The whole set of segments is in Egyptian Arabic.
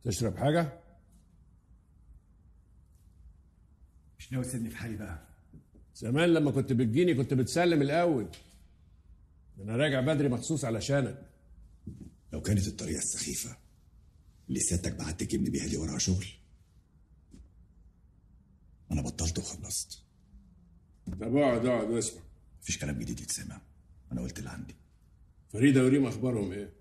تشرب حاجة؟ مش ناوي تسيبني في حالي بقى زمان لما كنت بتجيني كنت بتسلم الأول أنا راجع بدري مخصوص علشانك لو كانت الطريقة السخيفة اللي سيادتك بعت تجيبني بيها دي وراها شغل أنا بطلت وخلصت طب اقعد اقعد واسمع مفيش كلام جديد يتسمع أنا قلت اللي عندي فريدة وريم أخبارهم إيه؟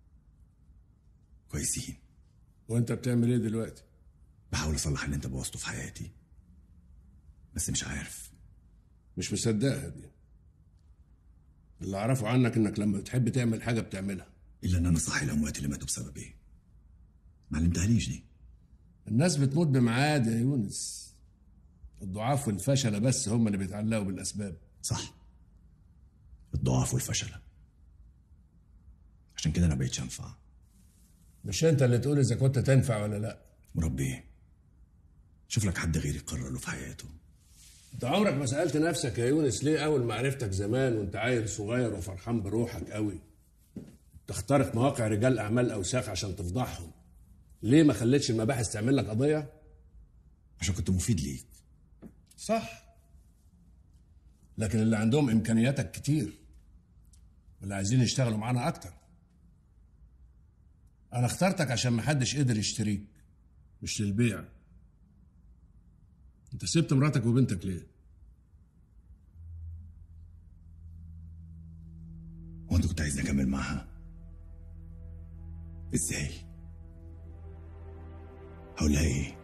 كويسين وأنت بتعمل إيه دلوقتي؟ بحاول أصلح اللي أنت بوظته في حياتي بس مش عارف مش مصدقها دي اللي أعرفه عنك إنك لما بتحب تعمل حاجة بتعملها إلا إن أنا صاحي الأموات اللي ماتوا بسبب إيه ما علمتهاليش دي الناس بتموت بميعاد يا يونس الضعاف والفشلة بس هم اللي بيتعلقوا بالأسباب صح الضعف والفشلة عشان كده أنا بقيتش أنفع مش أنت اللي تقول إذا كنت تنفع ولا لأ مربي شوف لك حد غيري يقرر له في حياته أنت عمرك ما سألت نفسك يا يونس ليه أول ما عرفتك زمان وأنت عيل صغير وفرحان بروحك قوي تخترق مواقع رجال أعمال أوساخ عشان تفضحهم ليه ما خليتش المباحث تعمل لك قضية؟ عشان كنت مفيد ليك صح لكن اللي عندهم إمكانياتك كتير واللي عايزين يشتغلوا معانا أكتر أنا اخترتك عشان محدش قدر يشتريك مش للبيع أنت سبت مراتك وبنتك ليه؟ هو أنت كنت عايزني أكمل معاها إزاي هقول لها إيه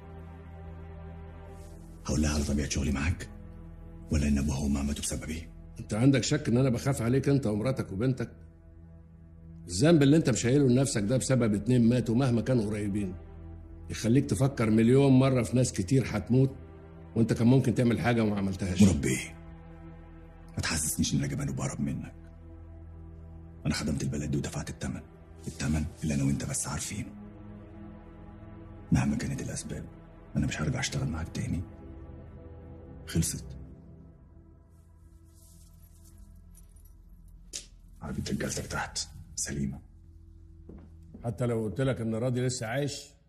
هقول لها على طبيعة شغلي معاك ولا إن أبوها وأمها ماتوا بسبب إيه أنت عندك شك إن أنا بخاف عليك أنت ومراتك وبنتك؟ الذنب اللي أنت مش شايله لنفسك ده بسبب اتنين ماتوا مهما كانوا قريبين يخليك تفكر مليون مرة في ناس كتير هتموت وأنت كان ممكن تعمل حاجة وما عملتهاش مربي ما تحسسنيش إن أنا جبان وبهرب منك أنا خدمت البلد دي ودفعت الثمن الثمن اللي أنا وأنت بس عارفينه مهما كانت الأسباب أنا مش هرجع أشتغل معاك تاني خلصت عربية رجالتك تحت سليمة حتى لو قلت لك إن راضي لسه عايش